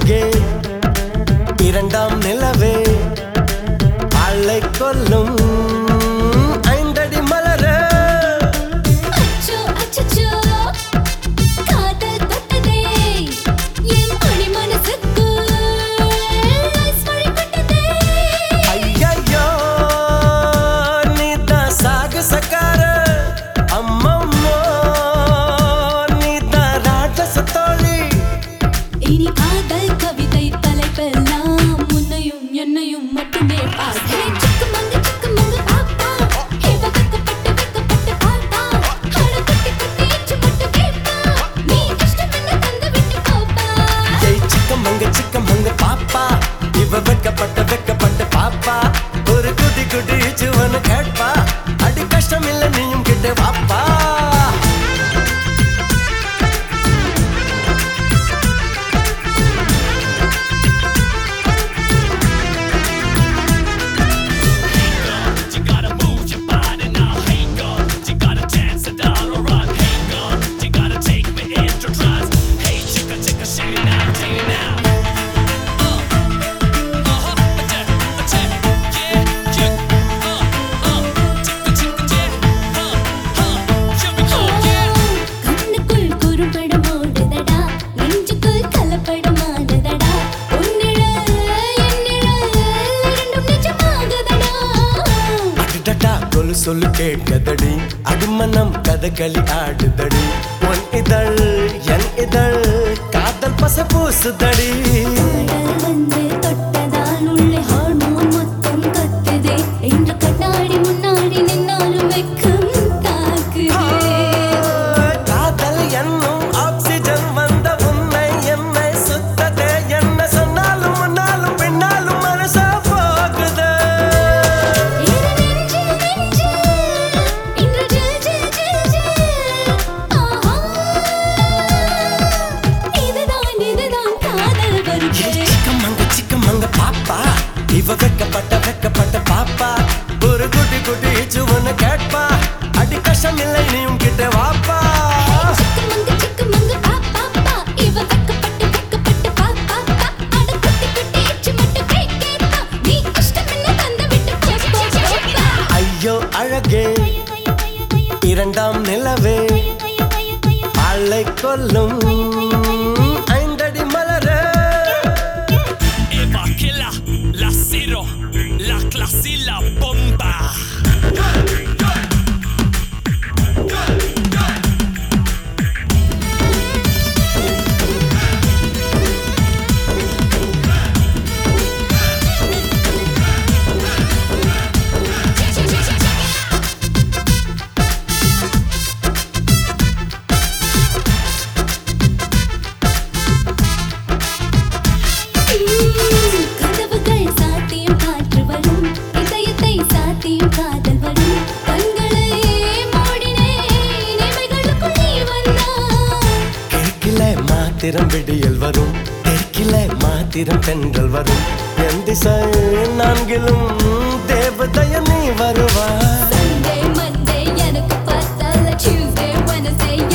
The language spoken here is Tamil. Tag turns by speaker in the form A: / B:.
A: அழகே இரண்டாம் நிலவே ஆளை கொல்லும் ஐந்தடி மலரே
B: அச்சோ அச்சச்சோ காதல் தொட்டதே என் மணி மனசுக்கு ஐஸ் மழை கொட்டதே
A: ஐயையோ நீதான் சாகசக்கார அம்மம்மோ நீதான் ராட்சச தோழி
B: இனி காதல் கவிதை தலைப்பெல்லாம் உன்னையும் என்னையும் மட்டுமே பார்த்தேன் சிக்குமங்கு சிக்குமங்கு பாப்பா இவ வெக்கப்பட்டு வெக்கப்பட்டு பார்த்தா அட குட்டி குட்டி எச்சு போட்டு கேட்பா நீ இஷ்டம் என்ன தந்து விட்டு போப்பா
A: ஏய் சிக்கமங்க சிக்கமங்க பாப்பா இவ வெக்கப்பட்ட வெக்கப்பட்ட பாப்பா ஒரு குட்டி குட்டி சுவனு கேட்பா அடி கஷ்டம் இல்ல நீயும் கிட்ட வாப்பா
C: You gotta move your body now, hang on. You gotta dance it all around, hang on. You gotta take me into trance. Hey, chicka, chicka, shake it now, take it now. Uh, uh-huh, attack, attack, yeah, yeah, uh, uh, chicka, chicka, yeah, uh, uh, here we go, yeah.
B: கண்ணுக்குள் குறும்படம் ஓடுதடா நெஞ்சுக்குள் கலப்படமானதடா உன்னிழல் என்னிழல் இரண்டும் நிஜமாகுதடா
A: அடடடா கொலு சொல்லு கேட்கதடி அடிமனம் கதகளி ஆடுதடி உன் இதழ் என் இதழ் காதல் பச பூசுதடி
B: கடல் வந்து தொட்டதால் உள்ளே ஹார்மோன் மொத்தம் கத்துதே இன்று கண்ணாடி முன்னாடி நின்னாலும் வெக்கம் தாக்குதே
A: காதல் என்னும் ஆக்சிஜன் வந்த உன்னை என்னை சுத்ததே என்ன சொன்னாலும் முன்னாலும் பின்னாலும் மனசா போகுது
B: இரு நெஞ்சு நெஞ்சு இன்று ஜில் ஜில் ஜில் ஜில் ஆஹா இதுதான் இதுதான் காதல் வருகை
A: சிக்கமங்க சிக்கமங்க பாப்பா இவ வெக்கப்பட்ட வெக்கப்பட்ட பாப்பா ஒரு குட்டி குட்டி சுவனு கேட்பா அடி கஷ்டம் இல்லை நீயும் கிட்ட வாப்பா
B: சிக்குமங்கு சிக்குமங்கு பா பா பா இவ வெக்கப்பட்டு வெக்கப்பட்டு பா பா பா அட குட்டி குட்டி எச்சு மட்டும் கே கேப்பா நீ இஷ்டம் என்ன தந்து விட்டு போ போ போப்பா
A: ஐயோ அழகே இரண்டாம் நிலவே ஆளை கொல்லும் ஐந்தடி மலரே
C: Eva Killa, la Ciro, la clase y la bomba.
B: கதவுகள் சாத்தியும் காற்று வரும் இதயத்தை சாத்தியும் காதல் வரும் கண்களை மூடினேன் இமைகளுக்குள் நீ வந்தாய்
A: கிழக்கில மாத்திரம் விடியல் வரும் தெற்கில மாத்திரம் தென்றல் வரும் என் திசை நான்கிலும் தேவதைய நீ வருவா
B: Sunday, Monday எனக்கு பார்த்தால Tuesday, Wednesday